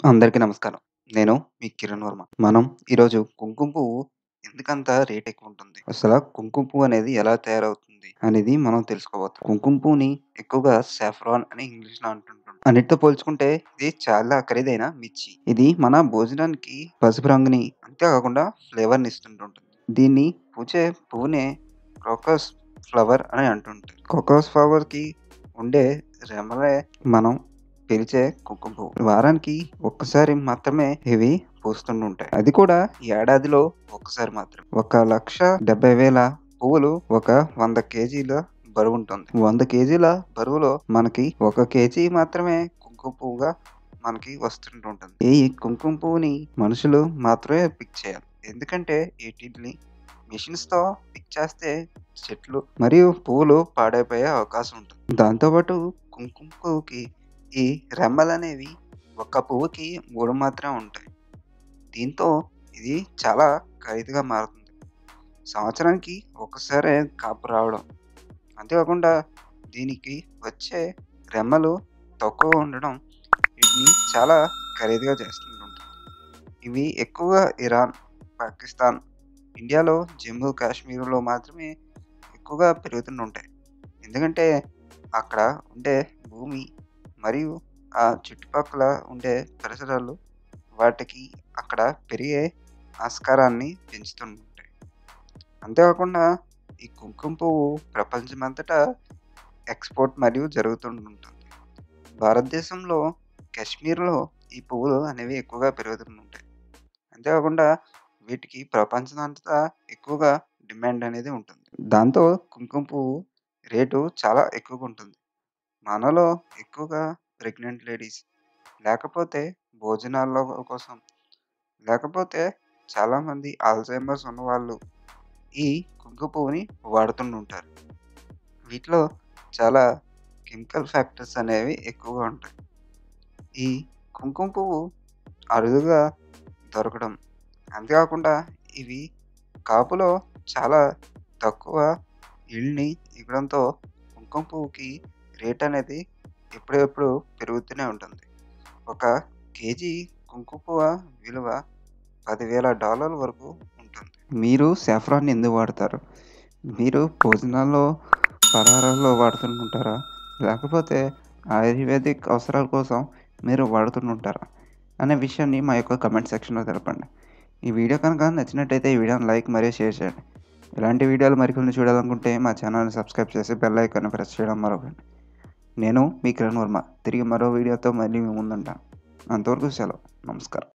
అందరికీ నమస్కారం. నేను మీ కిరణ్ వర్మ. మనం ఈరోజు కుంకుమ పువ్వు ఎందుకంత రేట్ ఎక్కువుంటుంది? అసల కుంకుమ పువ్వు అనేది ఎలా తయారవుతుంది? అనేది మనం తెలుసుకోబోతున్నాం. కుంకుమ పువ్వుని ఎక్కువగా సాఫ్రాన్ అని ఇంగ్లీష్‌లో అంటుంటాం. అన్నిటితో పోల్చుకుంటే ఇది చాలా ఖరీదైన మిర్చి. ఇది మన భోజనానికి పసుపు రంగుని అంతేకాకుండా ఫ్లేవర్‌ని ఇస్తుంటుంటుంది. దీన్ని పూచే పువ్వునే క్రోకస్ ఫ్లవర్ అని అంటుంటారు. క్రోకస్ ఫ్లవర్‌కి ఉండే రెమ్మలే మనం పిలిచే కుంకుమ పువ్వు. వారానికి ఒక్కసారి మాత్రమే ఇవి పూస్తుంటాయి. అది కూడా ఏడాదిలో ఒక్కసారి మాత్రమే. 1,70,000 పువ్వులు ఒక 100 కేజీల బరువుంటుంది. 100 కేజీల బరువులో మనకి 1 కేజీ మాత్రమే కుంకుమ పువ్వుగా మనకి వస్తుంటుంటుంది. ఈ కుంకుమ పువ్వుని మనుషులు మాత్రమే పిక్ చేయాలి. ఎందుకంటే ఈటిల్ని మెషిన్స్‌తో పిక్ చేస్తే చెట్లు మరియు పువ్వులు పాడైపోయే అవకాశం ఉంటుంది. దాంతో పాటు కుంకుమ పువ్వుకి ఈ రెమ్మలనేవి ఒక్క పువ్వుకి 3 మాత్రమే ఉంటాయి. దీంతో ఇది చాలా ఖరీదుగా మారుతుంది. సంవత్సరానికి ఒక్కసారే కాపు రావడం. అంతేకాకుండా దీనికి వచ్చే రెమ్మలు తక్కువగా ఉండడం వీటిని చాలా ఖరీదుగా చేస్తుంటుంది. ఇవి ఎక్కువగా ఇరాన్, పాకిస్తాన్, ఇండియాలో జమ్మూ కాశ్మీర్‌లో మాత్రమే ఎక్కువగా పెరుగుతుంటాయి. ఎందుకంటే అక్కడ ఉండే భూమి మరియు ఆ చుట్టుపక్కల ఉండే పరిసరాలు వాటికి అక్కడ పెరిగే ఆస్కారాన్ని పెంచుతుంటాయి. అంతేకాకుండా ఈ కుంకుమ పువ్వు ప్రపంచమంతటా ఎక్స్‌పోర్ట్ మరియు జరుగుతుంటుంది. భారతదేశంలో కాశ్మీర్‌లో ఈ పువ్వులు అనేవి ఎక్కువగా పెరుగుతుంటాయి. అంతేకాకుండా వీటికి ప్రపంచమంతటా ఎక్కువగా డిమాండ్ అనేది ఉంటుంది. దాంతో కుంకుమ పువ్వు రేటు చాలా ఎక్కువగా ఉంటుంది. మనలో ఎక్కువగా ప్రెగ్నెంట్ లేడీస్ లేకపోతే భోజనాల్లో కోసం లేకపోతే చాలామంది అల్జైమర్స్ ఉన్నవాళ్ళు ఈ కుంకుమ పువ్వుని వాడుతుంటారు. వీటిలో చాలా కెమికల్ ఫ్యాక్టర్స్ అనేవి ఎక్కువగా ఉంటాయి. ఈ కుంకుమ పువ్వు అరుదుగా దొరకడం అంతేకాకుండా ఇవి కాపులో చాలా తక్కువ ఈల్డ్‌ని ఇవ్వడంతో కుంకుమ పువ్వుకి రేట్ అనేది ఎప్పుడెప్పుడు పెరుగుతూనే ఉంటుంది. ఒక కేజీ కుంకుమ పువ్వు విలువ $10,000 వరకు ఉంటుంది. మీరు సాఫ్రాన్‌ని ఎందుకు వాడతారు? మీరు భోజనాల్లో, పలహారాల్లో వాడుతుంటారా? లేకపోతే ఆయుర్వేదిక్ అవసరాల కోసం మీరు వాడుతుంటారా? అనే విషయాన్ని మా యొక్క కామెంట్ సెక్షన్‌లో తెలపండి. ఈ వీడియో కనుక నచ్చినట్టయితే ఈ వీడియోని లైక్ మరియు షేర్ చేయండి. ఇలాంటి వీడియోలు మరికొన్ని చూడాలనుకుంటే మా ఛానల్‌ని సబ్స్క్రైబ్ చేసి బెల్ ఐకాన్‌ని ప్రెస్ చేయడం మరవకండి. నేను మీ కిరణ్ వర్మ. తిరిగి మరో వీడియోతో మళ్ళీ మీ ముందుంటాను. అంతవరకు సెలవు. నమస్కారం.